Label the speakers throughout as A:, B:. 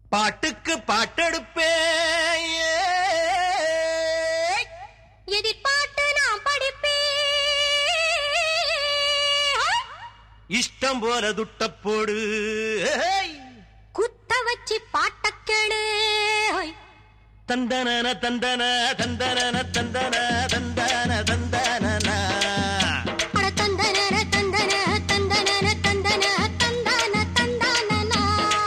A: பாட்டுக்கு பாட்டெடுப்பே
B: எதிர்பார்த்து நான் படிப்பேன்
A: இஷ்டம் போல துட்ட போடு ஏய்.
B: குத்த வச்சு பாட்ட கேளு
A: தந்தன தந்தன தந்தன தந்தன தந்தன தந்தன
B: அட தந்தன தந்தன தந்தன தந்தன தந்தன தந்தன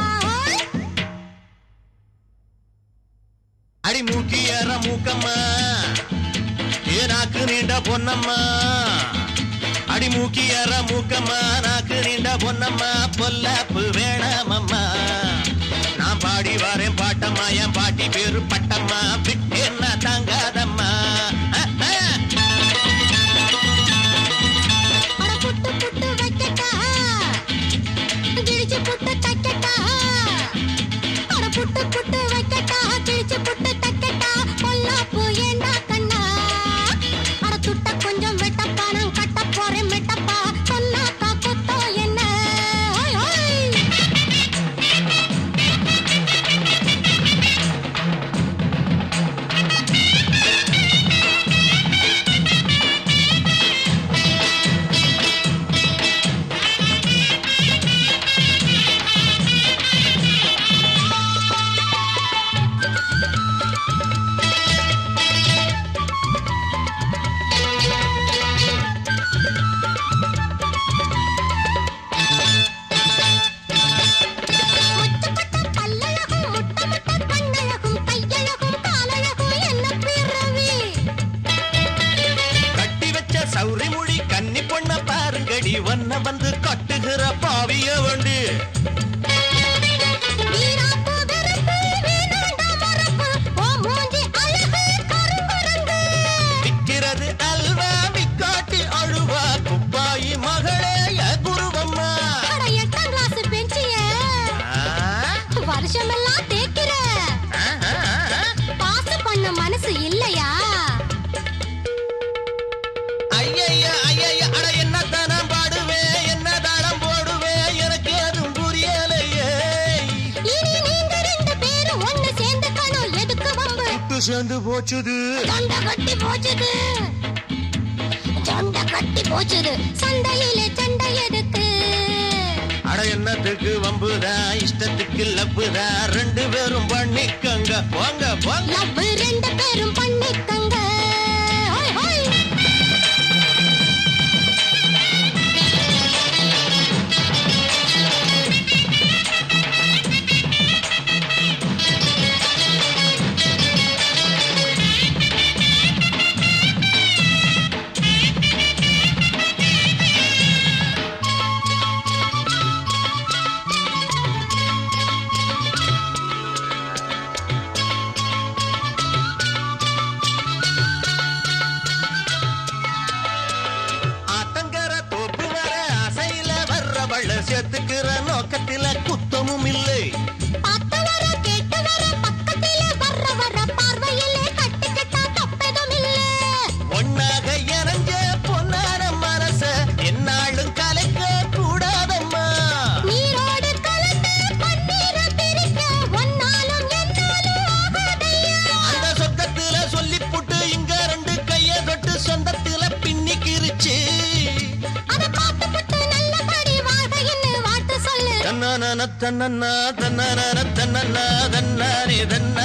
A: அடி மூக்கியற மூக்கம்மா ஏனாக்கு நீண்ட பொன்னம்மா அடி மூக்கியற மூக்கம்மா நாக்கு நீண்ட பொன்னம்மா பொல்லாப்பு வேணாமம்மா நான் பாடி வரேன் பாட்டம்மா என் பாட்டி பேரு பட்டம்மா விட்டேன்னா தாங்காதம்மா அஹ், அஹ்.
B: அட புட்டு புட்டு வைக்கட்டா கிழிச்சு புட்டு தைக்கட்டா அட புட்டு புட்டு வைக்கட்டா கிழிச்சு புட்டு தைக்கட்டா பொல்லாப்பு ஏண்டா கண்ணா அட துட்ட கொஞ்சம் வெட்டப்பா நான் கட்ட போறேன் மெட்டப்பா சொன்னாக்கா குத்தோ என்ன ஹோய், ஹோய். முத்துப்பட்ட பல்லழகும் முட்டை முட்டை கண்ணழகும் கையழகும் காலழகும் என்ன பிறவி
A: கட்டி வச்ச சௌரி முடி கன்னி பொண்ண பாருங்கடி வண்ண வந்து கட்டுகிற பாவிய வண்டி
B: வீராப்பு வெறுப்பு வீணாண்டா மரப்பு ஓ மூஞ்சி அழகு கருங்குரங்கு
A: விக்கிறது அல்வா விக்காட்டி அழுவா குப்பாயி மகளே ய குருவம்மா
B: அட எட்டாம் கிளாஸ் பெஞ்சிய வருஷமெல்லாம் தேய்க்கிற பாசு பண்ண மனசு இல்லையா
A: ஐயையா ஐயையா அட என்ன தானம் பாடுவேன் என்ன தாளம் போடுவேன் எனக்கு அதுவும் புரியலையே
B: இனி நீங்க ரெண்டு பேரும் ஒண்ணு சேர்ந்துக்கணும் எதுக்கு வம்பு
A: விட்டு சேர்ந்து போச்சுது
B: தொண்டை கட்டி போச்சுது தொண்டை கட்டி போச்சுது சண்டையிலே சண்டை எதுக்கு
A: அட என்னத்துக்கு வம்புதா இஷ்டத்துக்கு லப்புதா ரெண்டு பேரும் பண்ணிக்கங்க போங்க போங்க
B: லவ் ரெண்டு பேரும் பண்ணிக்கங்க ஹோய், ஹோய்.
A: ஆத்தங்கர தோப்பு வர அசையில வர்றவள சேர்த்துக்கிற நோக்கத்தில குத்தமும் இல்லை
B: பார்த்து வர, கேட்டு வர, பக்கத்திலே வர்ற வர பார்வையிலே கட்டிக்கிட்டா தப்பெதும் இல்ல.
A: ஒன்னாக இறஞ்ச பொன்னான மனச என்னாலும் கலைக்க கூடாதம்மா
B: நீரோடு கலந்து பன்னீரை பிரிக்க ஒன்னாலும் என்னாலும் ஆகாதையா.
A: அந்த சொக்கத்துல சொல்லி புட்டு இங்க ரெண்டு கைய தொட்டு சொந்தத்துல பின்னிக்கிருச்சு
B: அத பார்த்துப்புட்டு நல்லபடி வாழ்கைன்னு வாழ்த்து சொல்லு
A: தன்னான தன்னன்னா தன்னான தன்னன்னா தன்னானே தன்னா